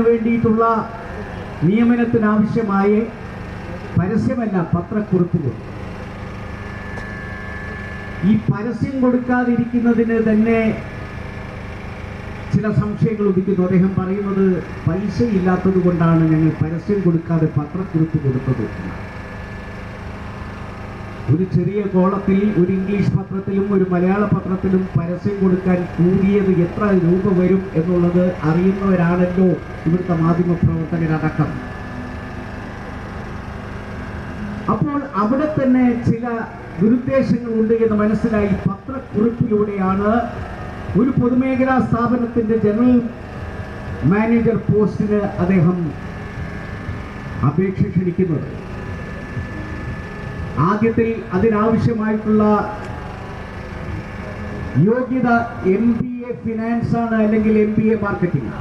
വേണ്ടിയിട്ടുള്ള നിയമനത്തിനാവശ്യമായ പരസ്യമല്ല പത്രക്കുറിപ്പുകൾ ഈ പരസ്യം കൊടുക്കാതിരിക്കുന്നതിന് തന്നെ ചില സംശയങ്ങൾ ഉദിക്കുന്നു അദ്ദേഹം പറയുന്നത് പൈസ ഇല്ലാത്തത് കൊണ്ടാണ് ഞങ്ങൾ പരസ്യം കൊടുക്കാതെ പത്രക്കുറിപ്പ് കൊടുത്തത് എന്നാണ്. ഒരു ചെറിയ കോളത്തിൽ ഒരു ഇംഗ്ലീഷ് പത്രത്തിലും ഒരു മലയാള പത്രത്തിലും പരസ്യം കൊടുക്കാൻ കൂടിയത് എത്ര രൂപ വരും എന്നുള്ളത് അറിയുന്നവരാണല്ലോ ഇവിടുത്തെ മാധ്യമ പ്രവർത്തകരടക്കം അപ്പോൾ അവിടെ തന്നെ ചില ദുരുദ്ദേശങ്ങളുണ്ട് എന്ന് മനസ്സിലായി പത്രക്കുറിപ്പിലൂടെയാണ് ഒരു പൊതുമേഖലാ സ്ഥാപനത്തിന്റെ ജനറൽ മാനേജർ പോസ്റ്റിന് അദ്ദേഹം അപേക്ഷ ക്ഷണിക്കുന്നത് ആദ്യത്തിൽ അതിനാവശ്യമായിട്ടുള്ള യോഗ്യത എം ബി എ ഫിനാൻസ് ആണ് അല്ലെങ്കിൽ എം ബി എ മാർക്കറ്റിംഗ്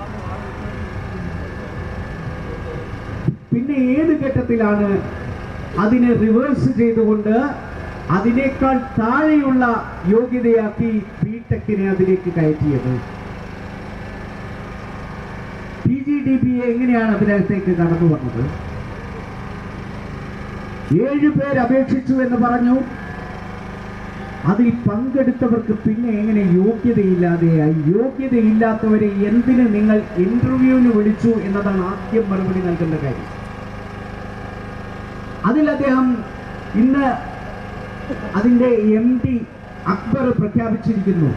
പിന്നെ ഏത് ഘട്ടത്തിലാണ് അതിനെ റിവേഴ്സ് ചെയ്തുകൊണ്ട് അതിനേക്കാൾ താഴെയുള്ള യോഗ്യതയാക്കി ബി ടെക്കിനെ അതിലേക്ക് കയറ്റിയത് P G D B A എങ്ങനെയാണ് അതിനകത്തേക്ക് കടന്നു വന്നത് ഏഴ് പേർ അപേക്ഷിച്ചു എന്ന് പറഞ്ഞു അതിൽ പങ്കെടുത്തവർക്ക് പിന്നെ എങ്ങനെ യോഗ്യതയില്ലാതെയായി യോഗ്യതയില്ലാത്തവരെ എന്തിന് നിങ്ങൾ ഇന്റർവ്യൂവിന് വിളിച്ചു എന്നതാണ് ആദ്യം മറുപടി നൽകേണ്ട കാര്യം അതിൽ അദ്ദേഹം ഇന്ന് അതിന്റെ എം ഡി അക്ബർ പ്രഖ്യാപിച്ചിരിക്കുന്നു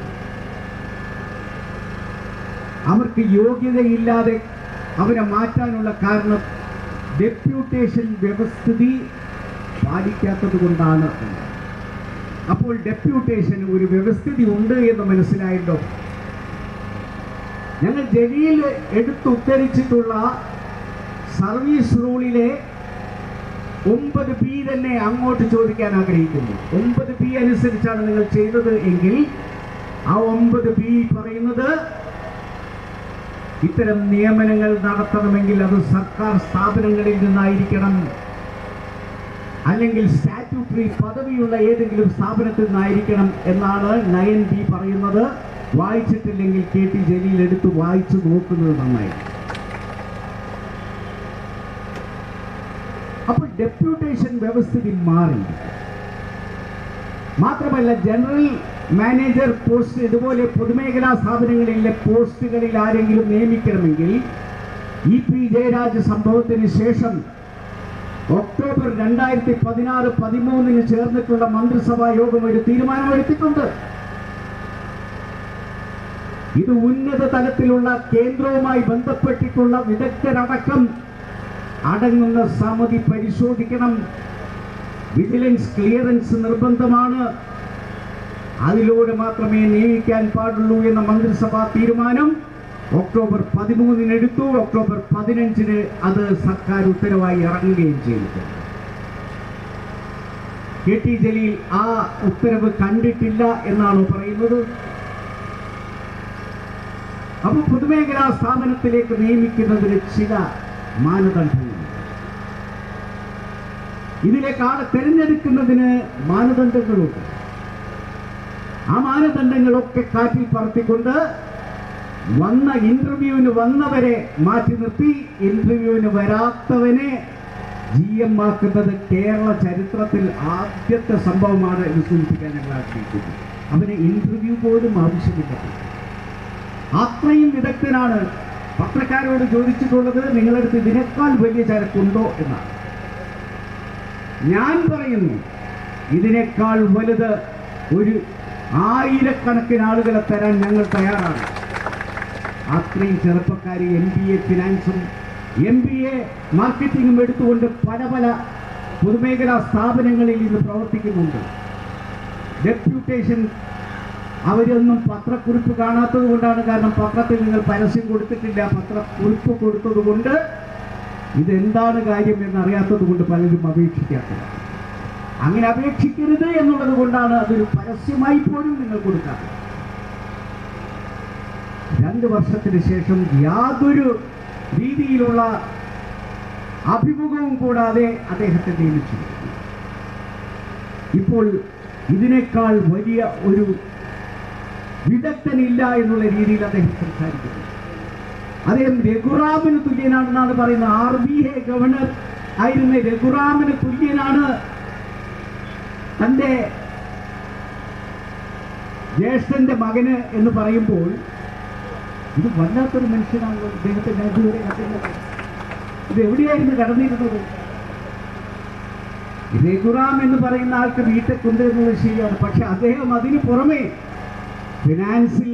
അവർക്ക് യോഗ്യതയില്ലാതെ അവരെ മാറ്റാനുള്ള കാരണം ഡെപ്യൂട്ടേഷൻ വ്യവസ്ഥിതി പാലിക്കാത്തത് കൊണ്ടാണ് എന്ന്. അപ്പോൾ ഡെപ്യൂട്ടേഷൻ ഒരു വ്യവസ്ഥിതി ഉണ്ട് എന്ന് മനസ്സിലായല്ലോ ഞങ്ങൾ ജലീൽ എടുത്തുദ്ധരിച്ചിട്ടുള്ള സർവീസ് റൂളിലെ ഒമ്പത് പി തന്നെ അങ്ങോട്ട് ചോദിക്കാൻ ആഗ്രഹിക്കുന്നു ഒമ്പത് പി അനുസരിച്ചാണ് നിങ്ങൾ ചെയ്തത് എങ്കിൽ ആ ഒമ്പത് പി പറയുന്നത് ഇത്തരം നിയമനങ്ങൾ നടത്തണമെങ്കിൽ അത് സർക്കാർ സ്ഥാപനങ്ങളിൽ നിന്നായിരിക്കണം അല്ലെങ്കിൽ സ്റ്റാറ്റ്യൂട്ടറി പദവിയുള്ള ഏതെങ്കിലും സ്ഥാപനത്തിൽ നിന്നായിരിക്കണം എന്നാണ് നയൻ ബി പറയുന്നത് വായിച്ചിട്ടില്ലെങ്കിൽ കെ ടി ജലീൽ എടുത്ത് വായിച്ചു നോക്കുന്നത് നന്നായി അപ്പോൾ ഡെപ്യൂട്ടേഷൻ വ്യവസ്ഥിതി മാറി മാത്രമല്ല ജനറൽ മാനേജർ പോസ്റ്റ് ഇതുപോലെ പൊതുമേഖലാ സ്ഥാപനങ്ങളിലെ പോസ്റ്റുകളിൽ ആരെങ്കിലും നിയമിക്കണമെങ്കിൽ ഇ പി ജയരാജ് സംഭവത്തിന് ശേഷം ഒക്ടോബർ രണ്ടായിരത്തി പതിനാറ് പതിമൂന്നിന് ചേർന്നിട്ടുള്ള മന്ത്രിസഭാ യോഗം ഒരു തീരുമാനമെടുത്തിട്ടുണ്ട് ഇത് ഉന്നത തലത്തിലുള്ള കേന്ദ്രവുമായി ബന്ധപ്പെട്ടിട്ടുള്ള വിദഗ്ധരടക്കം അടങ്ങുന്ന സമിതി പരിശോധിക്കണം വിജിലൻസ് ക്ലിയറൻസ് നിർബന്ധമാണ് അതിലൂടെ മാത്രമേ നിയമിക്കാൻ പാടുള്ളൂ എന്ന മന്ത്രിസഭാ തീരുമാനം ഒക്ടോബർ പതിമൂന്നിന് എടുത്തു ഒക്ടോബർ പതിനഞ്ചിന് അത് സർക്കാർ ഉത്തരവായി ഇറങ്ങുകയും ചെയ്തു കെ ടി ജലീൽ ആ ഉത്തരവ് കണ്ടിട്ടില്ല എന്നാണ് പറയുന്നത് അപ്പൊ പൊതുമേഖലാ സ്ഥാപനത്തിലേക്ക് നിയമിക്കുന്നതിന് ചില മാനദണ്ഡങ്ങളുണ്ട് ഇതിലേക്ക് ആളെ തിരഞ്ഞെടുക്കുന്നതിന് മാനദണ്ഡങ്ങളുണ്ട് ആ മാനദണ്ഡങ്ങളൊക്കെ കാറ്റിൽ പറത്തിക്കൊണ്ട് വന്ന ഇന്റർവ്യൂവിന് വന്നവരെ മാറ്റി നിർത്തി ഇന്റർവ്യൂവിന് വരാത്തവനെ ജി എം ആക്കുന്നത് കേരള ചരിത്രത്തിൽ ആദ്യത്തെ സംഭവമാണ് എന്ന് സൂചിപ്പിക്കാൻ ഞങ്ങൾ ആഗ്രഹിക്കുന്നു അവന് ഇന്റർവ്യൂ പോലും ആവശ്യമില്ല അത്രയും വിദഗ്ധനാണ് പത്രക്കാരോട് ചോദിച്ചിട്ടുള്ളത് നിങ്ങളടുത്ത് ഇതിനേക്കാൾ വലിയ ചരക്കുണ്ടോ എന്നാണ് ഞാൻ പറയുന്നു ഇതിനേക്കാൾ വലുത് ഒരു ആയിരക്കണക്കിന് ആളുകളെ തരാൻ ഞങ്ങൾ തയ്യാറാണ് അത്രയും ചെറുപ്പക്കാർ എം ബി എ ഫിനാൻസും എം ബി എ മാർക്കറ്റിംഗും എടുത്തുകൊണ്ട് പല പല പൊതുമേഖലാ സ്ഥാപനങ്ങളിൽ ഇന്ന് പ്രവർത്തിക്കുന്നുണ്ട് ഡെപ്യൂട്ടേഷൻ അവരൊന്നും പത്രക്കുറിപ്പ് കാണാത്തത് കൊണ്ടാണ് കാരണം പത്രത്തിൽ നിങ്ങൾ പരസ്യം കൊടുത്തിട്ടില്ല പത്രക്കുറിപ്പ് കൊടുത്തത് കൊണ്ട് ഇതെന്താണ് കാര്യം എന്നറിയാത്തത് കൊണ്ട് പലരും അപേക്ഷിക്കാത്തത് അങ്ങനെ അപേക്ഷിക്കരുത് എന്നുള്ളത് കൊണ്ടാണ് അതൊരു പരസ്യമായി പോലും നിങ്ങൾ കൊടുക്കാത്തത് രണ്ട് വർഷത്തിന് ശേഷം യാതൊരു രീതിയിലുള്ള അഭിമുഖവും കൂടാതെ അദ്ദേഹത്തെ നിയമിച്ചു ഇപ്പോൾ ഇതിനേക്കാൾ വലിയ ഒരു വിദഗ്ധനില്ല എന്നുള്ള രീതിയിൽ അദ്ദേഹം സംസാരിക്കുന്നു അദ്ദേഹം രഘുറാമിന് തുല്യനാണെന്നാണ് പറയുന്നത് ആർ ബി ഐ ഗവർണർ ആയിരുന്ന രഘുറാമിന് തുല്യനാണ് തൻ്റെ ജ്യേഷ്ഠന്റെ മകന് എന്ന് പറയുമ്പോൾ ഇത് വല്ലാത്തൊരു മനുഷ്യനാണല്ലോ ഇദ്ദേഹത്തെ ഞാൻ ഇതുവരെ കണ്ടിരുന്നത് ഇത് എവിടെയായിരുന്നു കടന്നിരുന്നത് രഘുറാം എന്ന് പറയുന്ന ആൾക്ക് വീട്ടിൽ എന്നുള്ളത് ശരിയാണ് പക്ഷെ അദ്ദേഹം അതിന് പുറമെ ഫിനാൻസിൽ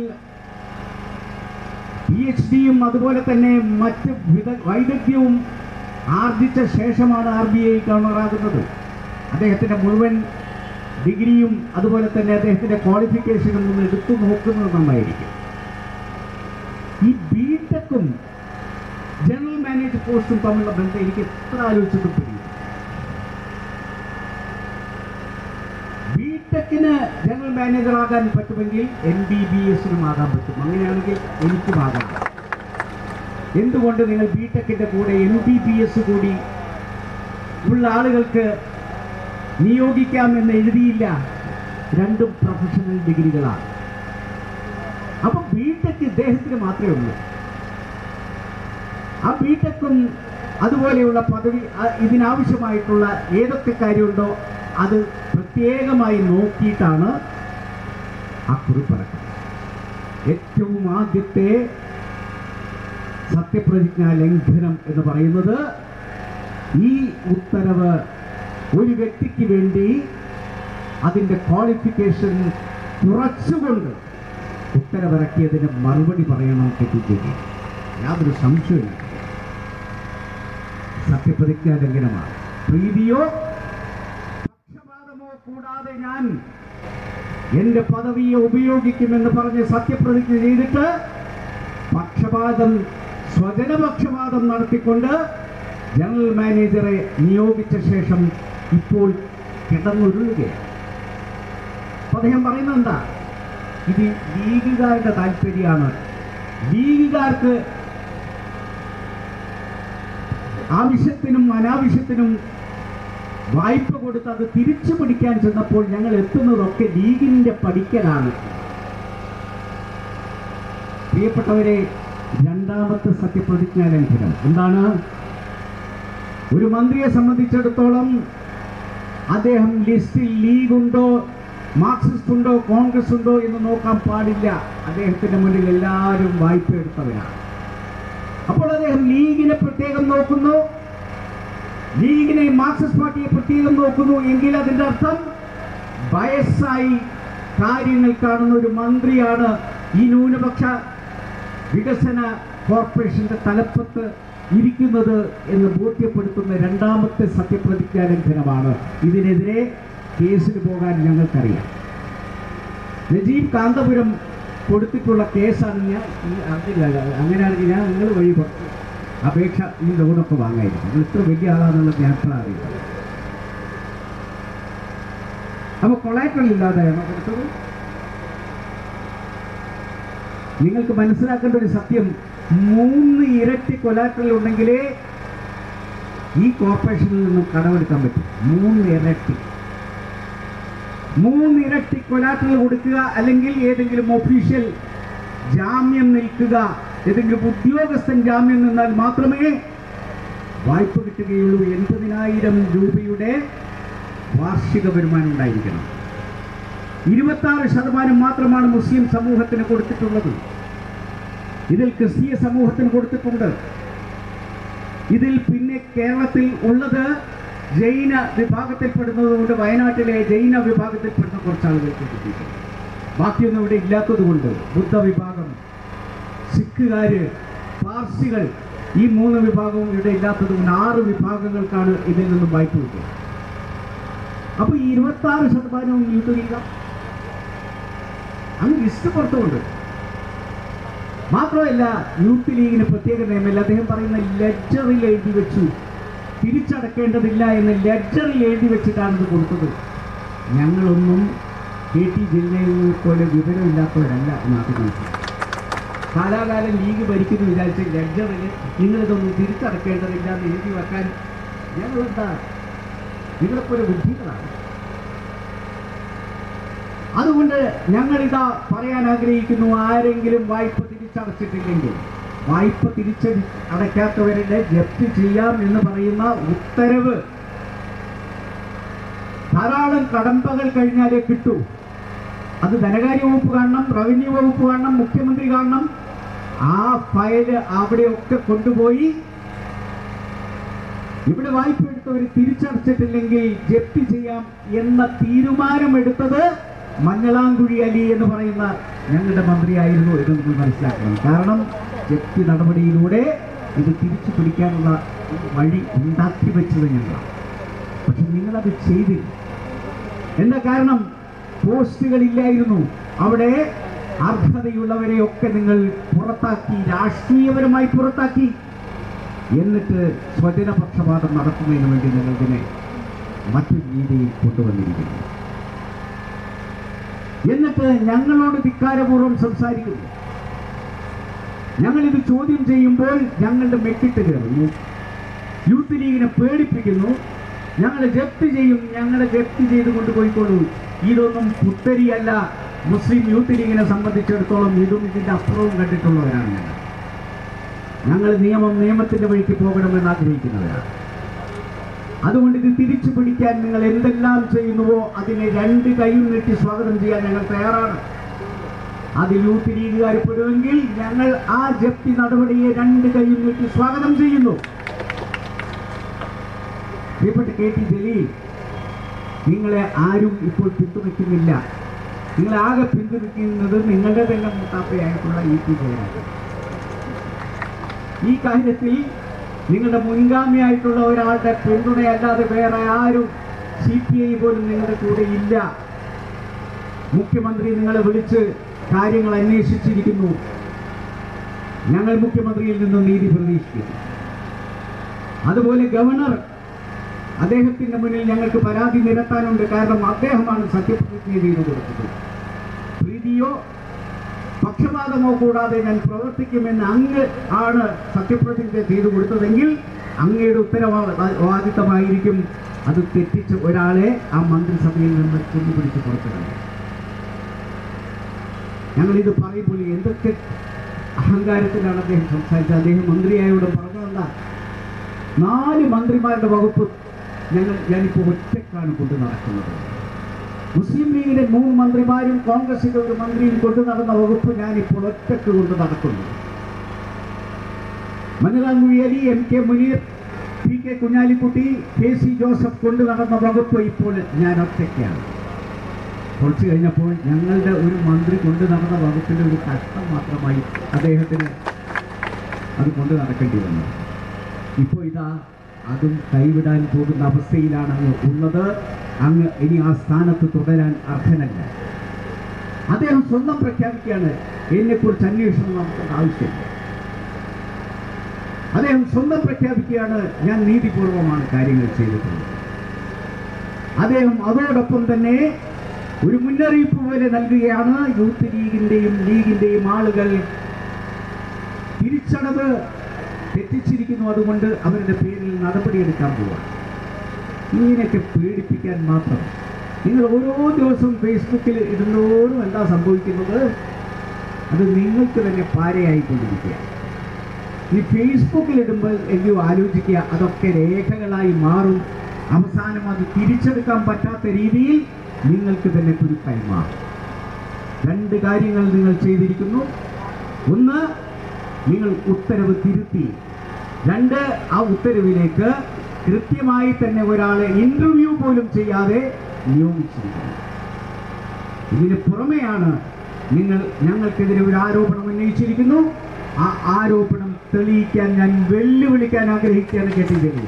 പി എച്ച് ഡിയും അതുപോലെ തന്നെ മറ്റ് വിദ വൈദഗ്ധ്യവും ആർജിച്ച ശേഷമാണ് ആർ ബി ഐ ഗവർണറാകുന്നത് അദ്ദേഹത്തിൻ്റെ മുഴുവൻ ഡിഗ്രിയും അതുപോലെ തന്നെ അദ്ദേഹത്തിൻ്റെ ക്വാളിഫിക്കേഷനും ഒന്ന് എടുത്തു നോക്കുന്നത് നന്നായിരിക്കും ഈ ബിടെക്കും ജനറൽ മാനേജർ പോസ്റ്റും തമ്മിലുള്ള ബന്ധം എനിക്ക് എത്ര ആലോചിച്ചിട്ടും പിടിയും ബിടെക്കിന് ജനറൽ മാനേജർ ആകാൻ പറ്റുമെങ്കിൽ എം ബി ബി എസിനും ആകാൻ പറ്റും അങ്ങനെയാണെങ്കിൽ എനിക്കും ആകാം എന്തുകൊണ്ട് നിങ്ങൾ ബിടെക്കിന്റെ കൂടെ എം ബി ബി എസ് കൂടി ഉള്ള ആളുകൾക്ക് നിയോഗിക്കാം എന്ന് എഴുതിയില്ല രണ്ടും പ്രൊഫഷണൽ ഡിഗ്രികളാണ് അപ്പൊ ബിടെക് ഇദ്ദേഹത്തിന് മാത്രമേ ഉള്ളൂ ആ ബിടെക്കും അതുപോലെയുള്ള പദവി ആ- ഇതിനാവശ്യമായിട്ടുള്ള ഏതൊക്കെ കാര്യമുണ്ടോ അത് പ്രത്യേകമായി നോക്കിയിട്ടാണ് ആ കുറിപ്പിറക്കുന്നത് ഏറ്റവും ആദ്യത്തെ സത്യപ്രതിജ്ഞാ ലംഘനം എന്ന് പറയുന്നത് ഈ ഉത്തരവ് ഒരു വ്യക്തിക്ക് വേണ്ടി അതിൻ്റെ ക്വാളിഫിക്കേഷൻ കുറച്ചുകൊണ്ട് ഉത്തരവിറക്കിയതിന് മറുപടി പറയണം കെട്ടിച്ചേരി യാതൊരു സംശയമില്ല സത്യപ്രതിജ്ഞാ ലംഘനമാണ് പ്രീതിയോ പക്ഷപാതമോ കൂടാതെ ഞാൻ എന്റെ പദവിയെ ഉപയോഗിക്കുമെന്ന് പറഞ്ഞ് സത്യപ്രതിജ്ഞ ചെയ്തിട്ട് പക്ഷപാതം സ്വജനപക്ഷപാതം നടത്തിക്കൊണ്ട് ജനറൽ മാനേജറെ നിയോഗിച്ച ശേഷം ഇപ്പോൾ കിടന്നുരുളുകയാണ് അപ്പൊ അദ്ദേഹം പറയുന്നത് എന്താ ഇത് ലീഗുകാരുടെ താല്പര്യമാണ് ലീഗുകാർക്ക് ആവശ്യത്തിനും അനാവശ്യത്തിനും വായ്പ കൊടുത്ത് അത് തിരിച്ചു പിടിക്കാൻ ചെന്നപ്പോൾ ഞങ്ങൾ എത്തുന്നതൊക്കെ ലീഗിന്റെ പഠിക്കലാണ് പ്രിയപ്പെട്ടവരെ രണ്ടാമത്തെ സത്യപ്രതിജ്ഞാ ലംഘനം എന്താണ് ഒരു മന്ത്രിയെ സംബന്ധിച്ചിടത്തോളം അദ്ദേഹം ലിസ്റ്റിൽ ലീഗ് ഉണ്ടോ മാർക്സിസ്റ്റ് ഉണ്ടോ കോൺഗ്രസ് ഉണ്ടോ എന്ന് നോക്കാൻ പാടില്ല അദ്ദേഹത്തിന്റെ മുന്നിൽ എല്ലാവരും വായ്പ എടുത്തവരാണ് അപ്പോൾ അദ്ദേഹം ലീഗിനെ പ്രത്യേകം നോക്കുന്നു ലീഗിനെ മാർക്സിസ്റ്റ് പാർട്ടിയെ പ്രത്യേകം നോക്കുന്നു എങ്കിൽ അതിന്റെ അർത്ഥം വയസ്സായി കാര്യങ്ങൾ കാണുന്ന ഒരു മന്ത്രിയാണ് ഈ ന്യൂനപക്ഷ വികസന കോർപ്പറേഷന്റെ തലപ്പത്ത് ഇരിക്കുന്നത് എന്ന് ബോധ്യപ്പെടുത്തുന്ന രണ്ടാമത്തെ സത്യപ്രതിജ്ഞാ ലംഘനമാണ് ഇതിനെതിരെ കേസിന് പോകാൻ ഞങ്ങൾക്കറിയാം നജീബ് കാന്തപുരം കൊടുത്തിട്ടുള്ള കേസാണ് ഞാൻ ഈ അറിഞ്ഞില്ല അങ്ങനെയാണെങ്കിൽ ഞാൻ നിങ്ങൾ വഴി കുറച്ച് അപേക്ഷ ഈ ലോണൊക്കെ വാങ്ങായിരിക്കും നിങ്ങൾ ഇത്ര വലിയ ആളാണെന്നുള്ളത് ഞാൻ അത്ര അറിയില്ല അപ്പൊ കൊളാറ്ററൽ ഇല്ലാതെയാണോ കൊടുത്തത് നിങ്ങൾക്ക് മനസ്സിലാക്കേണ്ട ഒരു സത്യം മൂന്ന് ഇരട്ടി കൊലാറ്ററൽ ഉണ്ടെങ്കിലേ ഈ കോർപ്പറേഷനിൽ നിന്നും കടമെടുക്കാൻ പറ്റും മൂന്ന് ഇരട്ടി മൂന്ന് ഇരട്ടി കൊലാറ്ററൽ കൊടുക്കുക അല്ലെങ്കിൽ ഏതെങ്കിലും ഒഫീഷ്യൽ ജാമ്യം നിൽക്കുക ഏതെങ്കിലും ഉദ്യോഗസ്ഥൻ ജാമ്യം നിന്നാൽ മാത്രമേ വായ്പ കിട്ടുകയുള്ളൂ എൺപതിനായിരം രൂപയുടെ വാർഷിക വരുമാനം ഉണ്ടായിരിക്കണം ഇരുപത്തി ആറ് ശതമാനം മാത്രമാണ് മുസ്ലിം സമൂഹത്തിന് കൊടുത്തിട്ടുള്ളത് ഇതിൽ ക്രിസ്തീയ സമൂഹത്തിന് കൊടുത്തിട്ടുണ്ട് ഇതിൽ പിന്നെ കേരളത്തിൽ ഉള്ളത് ജൈന വിഭാഗത്തിൽപ്പെടുന്നത് കൊണ്ട് വയനാട്ടിലെ ജൈന വിഭാഗത്തിൽപ്പെടുന്ന കുറച്ച് ആളുകൾക്ക് കിട്ടിയിട്ടുണ്ട് ബാക്കിയൊന്നും ഇവിടെ ഇല്ലാത്തത് കൊണ്ട് ബുദ്ധ വിഭാഗം സിഖുകാര് പാർസികൾ ഈ മൂന്ന് വിഭാഗവും ഇവിടെ ഇല്ലാത്തത് കൊണ്ട് ആറ് വിഭാഗങ്ങൾക്കാണ് ഇതിൽ നിന്നും വായ്പ കിട്ടുക അപ്പൊ ഈ ഇരുപത്തി ആറ് ശതമാനവും യൂത്ത് ലീഗാ അങ്ങ് ലിസ്റ്റ് പുറത്തുകൊണ്ട് മാത്രമല്ല യൂത്ത് ലീഗിന് പ്രത്യേക നിയമമില്ല അദ്ദേഹം പറയുന്ന ലെഡ്ജറിൽ എഴുതി വെച്ചു തിരിച്ചടക്കേണ്ടതില്ല എന്ന് ലെഡ്ജറിൽ എഴുതി വെച്ചിട്ടാണ് ഇത് കൊടുത്തത് ഞങ്ങളൊന്നും കെ ടി ജില്ലയെ പോലെ വിവരമില്ലാത്തവരല്ല എന്നാണ് മനസ്സിലാക്കി കാലാകാലം ലീഗ് ഭരിക്കുന്നു വിചാരിച്ച് ലെഡ്ജറിൽ നിങ്ങളിതൊന്നും തിരിച്ചടക്കേണ്ടതില്ല എന്ന് എഴുതി വെക്കാൻ ഞങ്ങളെന്താ നിങ്ങളെപ്പോലെ ബുദ്ധികളാണ് അതുകൊണ്ട് ഞങ്ങളിതാ പറയാൻ ആഗ്രഹിക്കുന്നു ആരെങ്കിലും വായ്പ തിരിച്ചടച്ചിട്ടില്ലെങ്കിൽ വായ്പ തിരിച്ചടി അടയ്ക്കാത്തവരുടെ ജപ്തി ചെയ്യാം എന്ന് പറയുന്ന ഉത്തരവ് ധാരാളം കടമ്പകൾ കഴിഞ്ഞാലേ കിട്ടൂ അത് ധനകാര്യ വകുപ്പ് കാണണം റവന്യൂ വകുപ്പ് കാണണം മുഖ്യമന്ത്രി കാണണം ആ ഫയല് അവിടെയൊക്കെ കൊണ്ടുപോയി ഇവിടെ വായ്പ എടുത്തവർ തിരിച്ചടച്ചിട്ടില്ലെങ്കിൽ ജപ്തി ചെയ്യാം എന്ന തീരുമാനമെടുത്തത് മഞ്ഞളാംകുഴി അലി എന്ന് പറയുന്ന ഞങ്ങളുടെ മന്ത്രിയായിരുന്നു എന്ന് നിങ്ങൾ മനസ്സിലാക്കണം കാരണം ജപ്തി നടപടിയിലൂടെ ഇത് തിരിച്ചു പിടിക്കാനുള്ള വഴി ഉണ്ടാക്കി വെച്ചത് ഞങ്ങളാണ് പക്ഷെ നിങ്ങളത് ചെയ്തില്ല എന്താ കാരണം പോസ്റ്റുകളില്ലായിരുന്നു അവിടെ അർഹതയുള്ളവരെയൊക്കെ നിങ്ങൾ പുറത്താക്കി രാഷ്ട്രീയപരമായി പുറത്താക്കി എന്നിട്ട് സ്വജനപക്ഷപാതം നടത്തുന്നതിന് വേണ്ടി നിങ്ങൾ ഇതിനെ മറ്റൊരു രീതിയിൽ കൊണ്ടുവന്നിരിക്കുന്നു എന്നിട്ട് ഞങ്ങളോട് ധിക്കാരപൂർവ്വം സംസാരിക്കുന്നു ഞങ്ങളിത് ചോദ്യം ചെയ്യുമ്പോൾ ഞങ്ങളുടെ മെക്കിട്ട് കയറുന്നു യൂത്ത് ലീഗിനെ പേടിപ്പിക്കുന്നു ഞങ്ങളെ ജപ്തി ചെയ്യും ഞങ്ങളെ ജപ്തി ചെയ്ത് കൊണ്ടുപോയിക്കോളൂ ഇതൊന്നും പുത്തരിയല്ല മുസ്ലിം യൂത്ത് ലീഗിനെ സംബന്ധിച്ചിടത്തോളം ഇതും ഇതിന്റെ അപ്പുറവും കണ്ടിട്ടുള്ളവരാണ് ഞങ്ങൾ ഞങ്ങൾ നിയമം നിയമത്തിന്റെ വഴിക്ക് പോകണമെന്ന് ആഗ്രഹിക്കുന്നവരാണ് അതുകൊണ്ട് ഇത് തിരിച്ചു പിടിക്കാൻ നിങ്ങൾ എന്തെല്ലാം ചെയ്യുന്നുവോ അതിനെ രണ്ട് കൈയും നീട്ടി സ്വാഗതം ചെയ്യാൻ ഞങ്ങൾ തയ്യാറാണ് അതിൽ യൂത്ത് ലീഗുകാർ പെടുമെങ്കിൽ ഞങ്ങൾ ആ ജപ്തി നടപടിയെ രണ്ട് കൈയും നീട്ടി സ്വാഗതം ചെയ്യുന്നു പ്രിയപ്പെട്ട കെ ടി ജലീൽ നിങ്ങളെ ആരും ഇപ്പോൾ പിന്തുണയ്ക്കുന്നില്ല നിങ്ങളെ ആകെ പിന്തുണയ്ക്കുന്നത് നിങ്ങളുടെ തന്നെ മൂത്താപ്പയായിട്ടുള്ള ഇ പി ജയരാജൻ ഈ കാര്യത്തിൽ നിങ്ങളുടെ മുൻഗാമിയായിട്ടുള്ള ഒരാളുടെ പിന്തുണയല്ലാതെ വേറെ ആരും സി പി ഐ പോലും നിങ്ങളുടെ കൂടെ ഇല്ല മുഖ്യമന്ത്രി നിങ്ങളെ വിളിച്ച് കാര്യങ്ങൾ അന്വേഷിച്ചിരിക്കുന്നു ഞങ്ങൾ മുഖ്യമന്ത്രിയിൽ നിന്ന് നീതി പ്രതീക്ഷിക്കുന്നു അതുപോലെ ഗവർണർ അദ്ദേഹത്തിന്റെ മുന്നിൽ ഞങ്ങൾക്ക് പരാതി നിരത്താനുണ്ട് കാരണം അദ്ദേഹമാണ് സത്യപ്രതിജ്ഞ ചെയ്തു കൊടുത്തത് പ്രീതിയോ പക്ഷപാതമോ കൂടാതെ ഞാൻ പ്രവർത്തിക്കുമെന്ന് അങ്ങ് ആണ് സത്യപ്രതിജ്ഞ ചെയ്തു കൊടുത്തതെങ്കിൽ അങ്ങയുടെ ഉത്തരവാദിത്തമായിരിക്കും അത് തെറ്റിച്ച ഒരാളെ ആ മന്ത്രിസഭയിൽ നിന്ന് കൊണ്ടുപിടിച്ച് പുറത്തിടണം ഞങ്ങളിത് പറയുമ്പോൾ എന്തൊക്കെ അഹങ്കാരത്തിലാണ് അദ്ദേഹം സംസാരിച്ചത് അദ്ദേഹം മന്ത്രിയായോട് പറഞ്ഞതെന്താ നാല് മന്ത്രിമാരുടെ വകുപ്പ് ഞങ്ങൾ ഞാനിപ്പോൾ ഒറ്റക്കാണ് കൊണ്ടു നടക്കുന്നത് മുസ്ലിം ലീഗിന്റെ മൂന്ന് മന്ത്രിമാരും കോൺഗ്രസിന്റെ ഒരു മന്ത്രിയും കൊണ്ടു നടന്ന വകുപ്പ് ഞാനിപ്പോൾ ഒറ്റക്ക് കൊണ്ട് നടക്കുന്നു മഞ്ഞളാങ്കുഴി അലി എം കെ മുനീർ പി കെ കുഞ്ഞാലിക്കുട്ടി കെ സി ജോസഫ് കൊണ്ടു നടന്ന വകുപ്പ് ഇപ്പോൾ ഞാൻ ഒറ്റയ്ക്കാണ് കുറച്ച് കഴിഞ്ഞപ്പോൾ ഞങ്ങളുടെ ഒരു മന്ത്രി കൊണ്ടു നടന്ന വകുപ്പിന്റെ ഒരു കഷ്ടം മാത്രമായി അദ്ദേഹത്തിന് അത് കൊണ്ടു നടക്കേണ്ടി വന്നു ഇപ്പോൾ ഇതാ അതും കൈവിടാൻ പോകുന്ന അവസ്ഥയിലാണ് അങ്ങ് ഉള്ളത് അങ്ങ് ഇനി ആ സ്ഥാനത്ത് തുടരാൻ അർഹനല്ല അദ്ദേഹം സ്വന്തം പ്രഖ്യാപിക്കുകയാണ് എന്നെക്കുറിച്ച് അന്വേഷണം നടത്തേണ്ട ആവശ്യമില്ല അദ്ദേഹം സ്വന്തം പ്രഖ്യാപിക്കുകയാണ് ഞാൻ നീതിപൂർവമാണ് കാര്യങ്ങൾ ചെയ്തിട്ടുള്ളത് അദ്ദേഹം അതോടൊപ്പം തന്നെ ഒരു മുന്നറിയിപ്പ് പോലെ നൽകുകയാണ് യൂത്ത് ലീഗിന്റെയും ലീഗിന്റെയും ആളുകൾ തിരിച്ചടവ് തെറ്റിച്ചിരിക്കുന്നു അതുകൊണ്ട് അവരുടെ പേരിൽ നടപടിയെടുക്കാൻ പോവാണ് ഇങ്ങനെയൊക്കെ പേടിപ്പിക്കാൻ മാത്രം നിങ്ങൾ ഓരോ ദിവസവും ഫേസ്ബുക്കിൽ ഇടുന്നതോടും എന്താ സംഭവിക്കുന്നത് അത് നിങ്ങൾക്ക് തന്നെ പാരയായിക്കൊണ്ടിരിക്കുക ഈ ഫേസ്ബുക്കിൽ ഇടുമ്പോൾ എങ്കിലും ആലോചിക്കുക അതൊക്കെ രേഖകളായി മാറും അവസാനം അത് തിരിച്ചെടുക്കാൻ പറ്റാത്ത രീതിയിൽ നിങ്ങൾക്ക് തന്നെ കുരുക്കായി മാറും രണ്ട് കാര്യങ്ങൾ നിങ്ങൾ ചെയ്തിരിക്കുന്നു ഒന്ന് നിങ്ങൾ ഉത്തരവ് തിരുത്തി രണ്ട് ആ ഉത്തരവിലേക്ക് കൃത്യമായി തന്നെ ഒരാളെ ഇന്റർവ്യൂ പോലും ചെയ്യാതെ നിയോഗിച്ചിരിക്കുന്നു ഇതിന് പുറമെയാണ് നിങ്ങൾ ഞങ്ങൾക്കെതിരെ ഒരു ആരോപണം ഉന്നയിച്ചിരിക്കുന്നു ആ ആരോപണം തെളിയിക്കാൻ ഞാൻ വെല്ലുവിളിക്കാൻ ആഗ്രഹിക്കുകയാണ് കേട്ടിരുന്നത്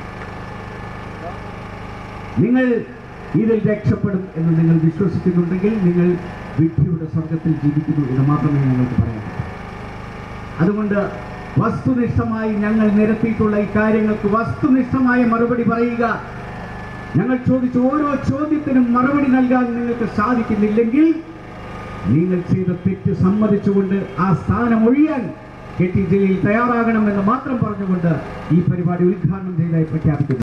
നിങ്ങൾ ഇതിൽ രക്ഷപ്പെടും എന്ന് നിങ്ങൾ വിശ്വസിക്കുന്നുണ്ടെങ്കിൽ നിങ്ങൾ വിധിയുടെ സ്വർഗത്തിൽ ജീവിക്കുന്നു എന്ന് മാത്രമേ ഞങ്ങൾക്ക് പറയാൻ പറ്റൂ അതുകൊണ്ട് വസ്തുനിഷ്ഠമായി ഞങ്ങൾ നിരത്തിയിട്ടുള്ള ഈ കാര്യങ്ങൾക്ക് വസ്തുനിഷ്ഠമായ മറുപടി പറയുക ഞങ്ങൾ ചോദിച്ച ഓരോ ചോദ്യത്തിനും മറുപടി നൽകാൻ നിങ്ങൾക്ക് സാധിക്കുന്നില്ലെങ്കിൽ നിങ്ങൾ ചെയ്ത തെറ്റ് സമ്മതിച്ചുകൊണ്ട് ആ സ്ഥാനം ഒഴിയാൻ കെ ടി ജലീൽ തയ്യാറാകണമെന്ന് മാത്രം പറഞ്ഞുകൊണ്ട് ഈ പരിപാടി ഉദ്ഘാടനം ചെയ്തതായി പ്രഖ്യാപിക്കുന്നു